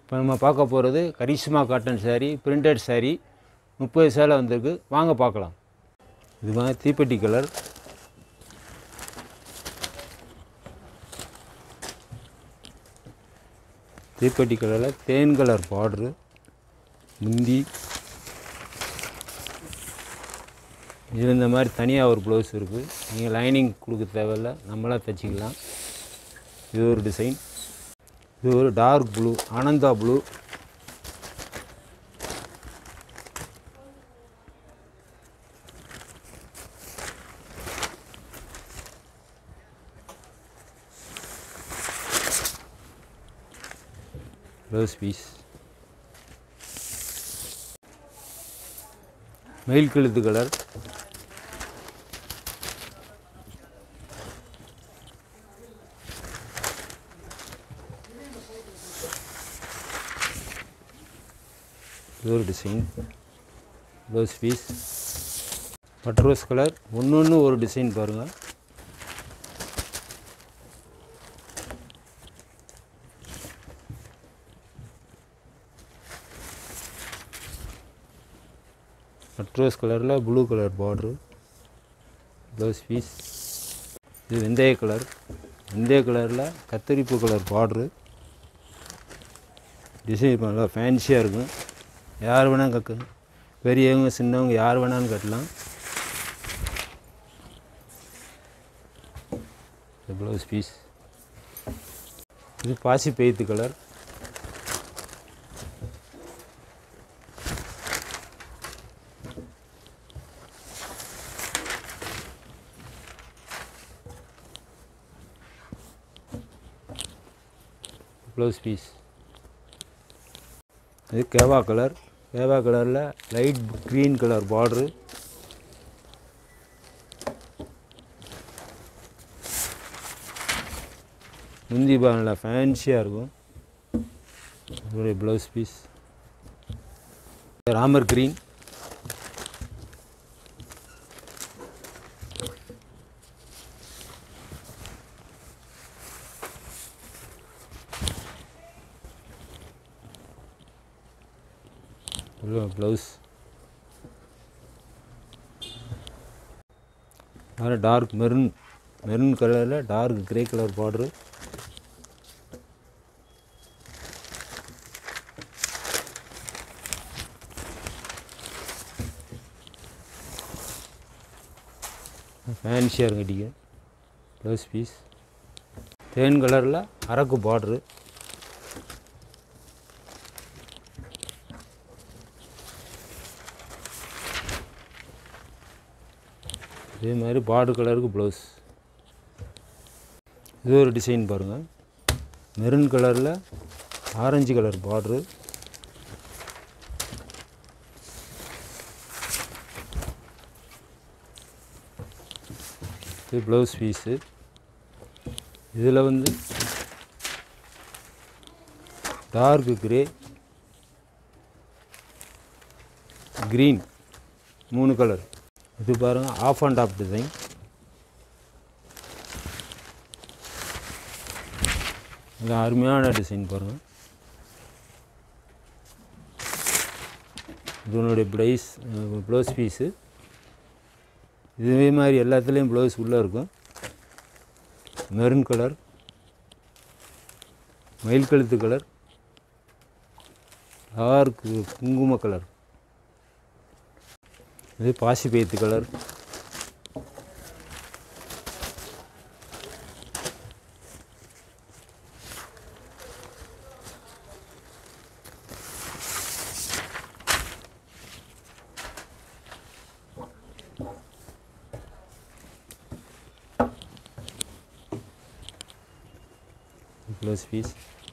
இப்போ நம்ம பார்க்க போகிறது Karishma cotton saree printed saree முப்பது சேலை வந்திருக்கு வாங்க பார்க்கலாம் இது மாதிரி தீப்பெட்டி கலர் தீப்பெட்டி கலரில் தேன் கலர் பார்ட்ரு முந்தி இது இந்த மாதிரி தனியாக ஒரு ப்ளவுஸ் இருக்குது நீங்கள் லைனிங் கொடுக்க தேவையில்ல நம்மளாக தைச்சிக்கலாம் இது ஒரு டிசைன் இது ஒரு dark blue Ananda blue rose piece மயில் கழுத்து கலர் இது ஒரு design rose piece but rose colour ஒன்று ஒன்று ஒரு டிசைன் பாருங்கள் பட் ரோஸ் கலரில் blue colour border blouse piece இது வெந்தய கலர் வெந்தய கலரில் கத்தரிப்பு கலர் பார்ட்ரு டிசைன் நல்லா ஃபேன்சியாக இருக்கும் யார் வேணால் கக்கு பெரியவங்க சின்னவங்க யார் வேணாலும் கட்டலாம் ப்ளவுஸ் பீஸ் இது பாசி பெய்த்து கலர் ப்ளவுஸ் பீஸ் இது கேவா கலர் கேவா கலரில் லைட் க்ரீன் கலர் பார்ட்ரு முந்தி நல்லா ஃபேன்சியாக இருக்கும் இதோடைய blouse piece Ramar green blouse வேறு டார்க் மெரூன் மெரூன் கலரில் டார்க் கிரே கலர் பார்ட்ரு ஃபேன்சியாக இருக்கட்டிங்க ப்ளவுஸ் பீஸ் தேன் கலரில் அரக்கு பார்ட்ரு இதே மாதிரி பார்டர் கலருக்கு ப்ளவுஸ் இது ஒரு டிசைன் பாருங்கள் மெரூன் கலரில் ஆரஞ்சு கலர் பார்ட்ரு இது ப்ளவுஸ் பீஸு இதில் வந்து டார்க் கிரே க்ரீன் மூணு கலர் இது பாருங்கள் ஆஃப் அண்ட் ஆஃப் டிசைன் இது அருமையான டிசைன் பாருங்கள் இதனுடைய ப்ரைஸ் ப்ளவுஸ் பீஸு இதே மாதிரி எல்லாத்துலேயும் ப்ளவுஸ் உள்ளே இருக்கும் மெரூன் கலர் மயில் கழுத்து கலர் டார்க் குங்கும கலர் இது பாசி பேத்து colour blouse piece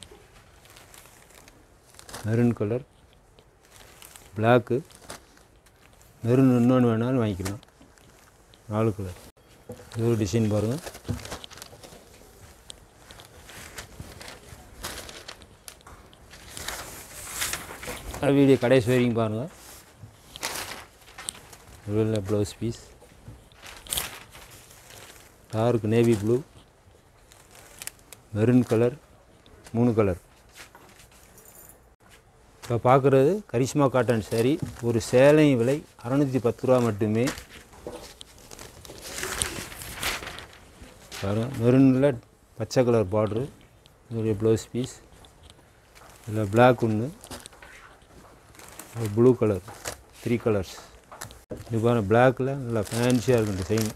maroon colour black maroon இன்னொன்று வேணாலும் வாங்கிக்கலாம் நாலு கலர் இது ஒரு டிசைன் பாருங்கள் வீடியோ கடைசி வரைக்கும் பாருங்கள் இதில் blouse piece dark navy blue maroon colour மூணு கலர் இப்போ பார்க்குறது கரிஷ்மா காட்டன் saree ஒரு சேலை விலை அறநூற்றி பத்து ரூபா மட்டுமே பாருங்க மெரூனில் பச்சை கலர் பார்ட்ரு இதோடைய ப்ளவுஸ் பீஸ் இதில் பிளாக் ஒன்று ப்ளூ கலர் த்ரீ கலர்ஸ் இது பாருங்க பிளாக்கில் நல்லா ஃபேன்சியாக இருக்கும் டிசைன்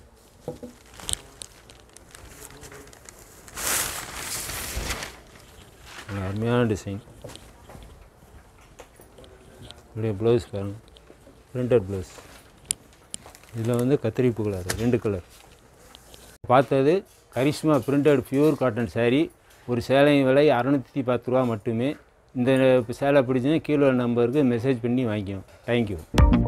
நல்ல அருமையான டிசைன் இப்படியே ப்ளவுஸ் பாருங்கள் பிரிண்டட் ப்ளவுஸ் இதில் வந்து கத்திரிப்பு கலர் ரெண்டு கலர் பார்த்தது Karishma printed pure cotton saree ஒரு சேலையின் விலை அறநூற்றி பத்து ரூபா மட்டுமே இந்த சேலை பிடிச்சுன்னா கீழே நம்பருக்கு மெசேஜ் பண்ணி வாங்கிக்கோங்க தேங்க்யூ